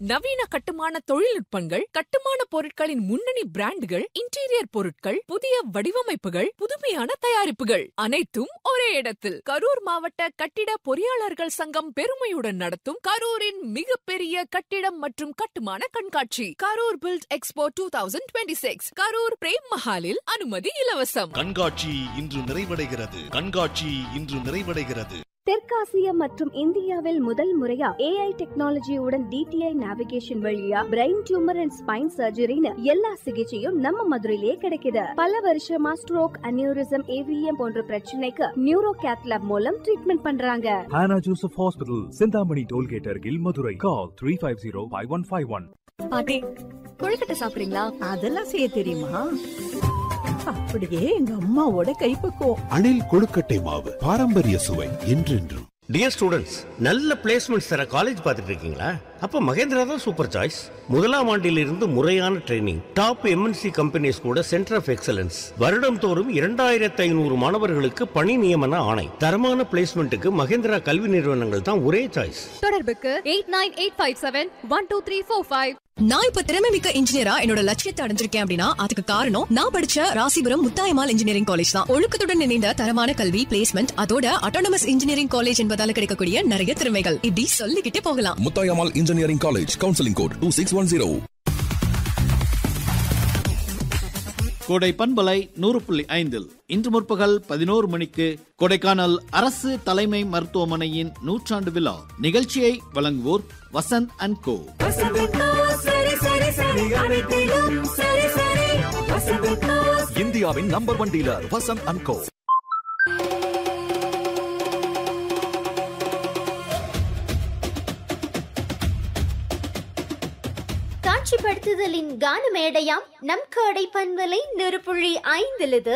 நவீன கட்டுமான தொழில்நுட்பங்கள் கட்டுமான பொருட்களின் முன்னணி பிராண்டுகள் இன்டீரியர் பொருட்கள் புதிய வடிவமைப்புகள் புதுமையான தயாரிப்புகள் அனைத்தும் ஒரே இடத்தில் கரூர் மாவட்ட கட்டிட பொறியாளர்கள் சங்கம் பெருமையுடன் நடத்தும் கரூரின் மிகப்பெரிய கட்டிடம் மற்றும் கட்டுமான கண்காட்சி Karur build expo two thousand twenty six Karur Prem மஹாலில் அனுமதி இலவசம் கண்காட்சி இன்று நிறைவடைகிறது கண்காட்சி இன்று நிறைவடைகிறது தெற்காசியா மற்றும் இந்தியாவில் முதல் முறையா ஏஐ டெக்னாலஜியுடன் டிடிஐ நேவிகேஷன் வழியா பிரெயின் டியூமர் அண்ட் ஸ்பைன் சர்ஜரின்னு எல்லா சிகிச்சையும் நம்ம மதுரையிலேயே கிடைக்குது பல வருஷமா ஸ்ட்ரோக் அனியூரிசம் ஏவிஎம் போன்ற பிரச்சனைக்கு நியூரோ கேத்லாப் மூலம் ட்ரீட்மெண்ட் பண்றாங்க Hannah Joseph Hospital, Sindhamani Tollgate Argil, Madurai. Call 350-5151. பாட்டி கொழுக்கட்டை சாப்பிடுறீங்களா அதெல்லாம் செய்ய தெரியுமா அப்படியே எங்க அம்மாவோட கைப்பக்குவம் அணில் கொழுக்கட்டை மாவு பாரம்பரிய சுவை என்றென்றும் டியர் ஸ்டூடெண்ட்ஸ் நல்ல பிளேஸ்மெண்ட்ஸ் தர காலேஜ் பார்த்துட்டு இருக்கீங்களா அப்ப மகேந்திரா தான் சூப்பர் சாய்ஸ் முதலாம் ஆண்டிலிருந்து முறையான ட்ரைனிங் டாப் எம்என்சி கம்பெனிஸ் கூட சென்டர் ஆஃப் எக்ஸலன்ஸ் வருடம் தோறும் இரண்டாயிரத்தி ஐநூறு மாணவர்களுக்கு பணி நியமன ஆணை தரமான பிளேஸ்மெண்ட்டுக்கு மகேந்திரா கல்வி நிறுவனங்கள் தான் ஒரே சாய்ஸ் தொடர்புக்கு eight nine eight five seven one two three four five நான் இப்ப திறமை மிக்க இன்ஜினியரா என்னோட லட்சியத்தை அடைஞ்சிருக்கேன் அப்படின்னா அதுக்கு காரணம் நான் படிச்ச ராசிபுரம் முத்தாயமால் இன்ஜினியரிங் காலேஜ் தான் ஒழுக்கத்துடன் இணைந்த தரமான கல்வி பிளேஸ்மெண்ட் அதோட அட்டானமஸ் இன்ஜினியரிங் காலேஜ் என்பதால கிடைக்கக்கூடிய நிறைய திறமைகள் இப்படி சொல்லிக்கிட்டே போகலாம் Muthayammal engineering college counselling code two six one zero கோடை பண்பலை நூறு புள்ளி ஐந்தில் இன்று முற்பகல் பதினோரு மணிக்கு கொடைக்கானல் அரசு தலைமை மருத்துவமனையின் நூற்றாண்டு விழா நிகழ்ச்சியை வழங்குவோர் வசந்த் அண்ட் கோ இந்தியாவின் number one dealer Vasanth and co காட்சிப்படுத்துதலின் கான மேடையாம் நம் காடை பண்பலை நெருப்புள்ளி ஐந்திலது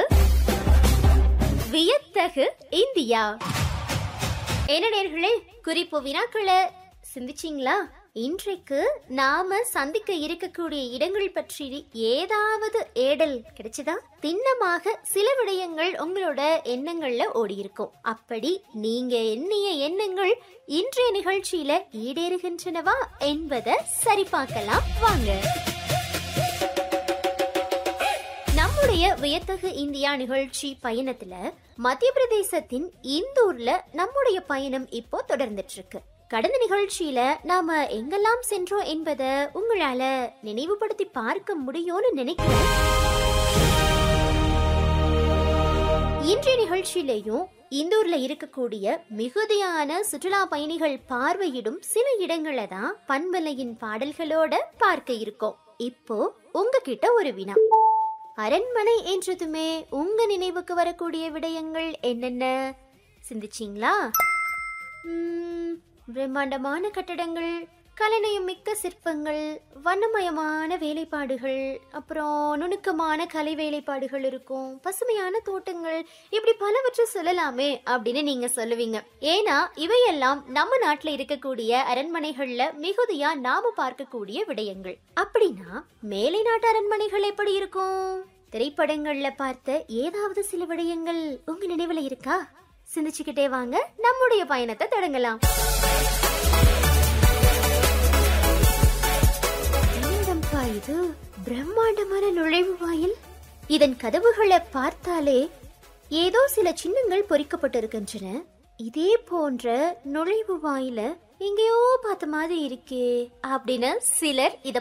வியத்தகு இந்தியா என்ன நேர்களே குறிப்பு வினாக்களை சிந்திச்சிங்களா இன்றைக்கு நாம சந்திக்க இருக்கக்கூடிய இடங்கள் பற்றி ஏதாவது ஏடல் கிடைச்சதா திண்ணமாக சில விடயங்கள் உங்களோட எண்ணங்கள்ல ஓடி இருக்கும் அப்படி நீங்க எண்ணிய எண்ணங்கள் இன்றைய நிகழ்ச்சியில ஈடேறுகின்றனவா என்பதை சரி பார்க்கலாம் வாங்க நம்முடைய வியத்தகு இந்தியா நிகழ்ச்சி பயணத்துல மத்திய பிரதேசத்தின் இந்தூர்ல நம்முடைய பயணம் இப்போ தொடர்ந்துட்டு இருக்கு கடந்த நிகழ்ச்சியில நாம எங்கெல்லாம் சென்றோம் என்பதை உங்களால நினைவுபடுத்தி பார்க்க முடியும்னு நினைக்கிறேன் இன்றைய நிகழ்ச்சியிலையும் இந்தூர்ல இருக்கக்கூடிய மிகுதியான சுற்றுலா பயணிகள் பார்வையிடும் சில இடங்களை தான் பண்பலையின் பாடல்களோட பார்க்க இருக்கோம் இப்போ உங்ககிட்ட ஒரு வினா அரண்மனை என்றதுமே உங்க நினைவுக்கு வரக்கூடிய விடயங்கள் என்னென்ன சிந்திச்சிங்களா ம், பிரம்மாண்டமான கட்டடங்கள் கலைநயம் மிக்க சிற்பங்கள் வண்ணமயமான வேலைப்பாடுகள் அப்புறம் நுணுக்கமான கலை வேலைப்பாடுகள் இருக்கும் பசுமையான தோட்டங்கள் இப்படி பலவற்றை சொல்லலாமே அப்படின்னு நீங்க சொல்லுவீங்க ஏன்னா இவையெல்லாம் நம்ம நாட்டுல இருக்கக்கூடிய அரண்மனைகள்ல மிகுதியா நாம பார்க்கக்கூடிய விடயங்கள் அப்படின்னா மேலை நாட்டு அரண்மனைகள் எப்படி இருக்கும் திரைப்படங்கள்ல பார்த்த ஏதாவது சில விடயங்கள் உங்க நினைவுல இருக்கா சிந்திச்சுக்கிட்டே வாங்க நம்முடைய பயணத்தை தொடங்கலாம் என்னடம்பா இது பிரம்மாண்டமான நுழைவு வாயில் இதன் கதவுகளை பார்த்தாலே ஏதோ சில சின்னங்கள் பொறிக்கப்பட்டிருக்கின்றன இதே போன்ற நுழைவு வாயில எங்கேயோ பார்த்த மாதிரி இருக்கே அப்படின்னு சிலர் இத